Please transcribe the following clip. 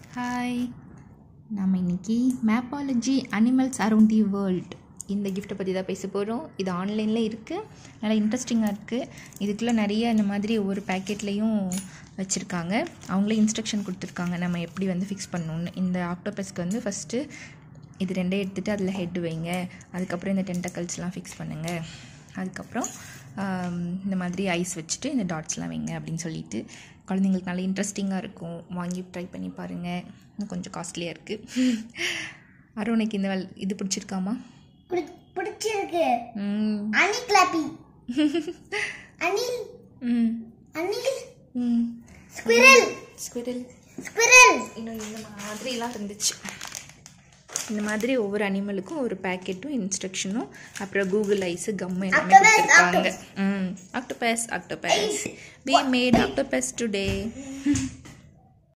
hi நம்ம இன்னைக்கு மேப்பாலஜி அனிமல்ஸ் அரவுண்ட் தி வேர்ல்ட் இந்த கிஃப்ட்டை பற்றி தான் பேச போகிறோம் இது ஆன்லைனில் இருக்குது நல்லா இன்ட்ரெஸ்டிங்காக இருக்குது இதுக்குள்ளே நிறைய இந்த மாதிரி ஒவ்வொரு பேக்கெட்லேயும் வச்சுருக்காங்க அவங்களே இன்ஸ்ட்ரக்ஷன் கொடுத்துருக்காங்க நம்ம எப்படி வந்து ஃபிக்ஸ் பண்ணணும்னு இந்த ஆக்டோபஸ்க்கு வந்து ஃபஸ்ட்டு இது ரெண்டே எடுத்துகிட்டு அதில் ஹெட் வைங்க அதுக்கப்புறம் இந்த டென்டக்கல்ஸ்லாம் ஃபிக்ஸ் பண்ணுங்கள் அதுக்கப்புறம் ஆம், இந்த மாதிரி ஐஸ் வச்சுட்டு இந்த டாட்ஸ்லாம் வைங்க அப்படின்னு சொல்லிட்டு குழந்தைங்களுக்கு நல்லா இன்ட்ரெஸ்டிங்காக இருக்கும் வாங்கி ட்ரை பண்ணி பாருங்கள் இன்னும் கொஞ்சம் காஸ்ட்லியாக இருக்குது அருணுக்கு இந்த வேல் இது பிடிச்சிருக்காமா பிடி- பிடிச்சிருக்கு ம் அணி கிளாப்பி அணில் ம் அணில் ம் ஸ்குரல் ஸ்குரில் ஸ்குரல் இன்னும் இந்த மாதிரிலாம் இருந்துச்சு இந்த மாதிரி ஒவ்வொரு அனிமலுக்கும் ஒரு பேக்கெட்டும் இன்ஸ்ட்ரக்ஷனும் அப்புறம் கூகுள் ஐஸு கம்மு எல்லாமே Octopus, கொடுத்துருக்காங்க ம் octopus octopus we made octopus today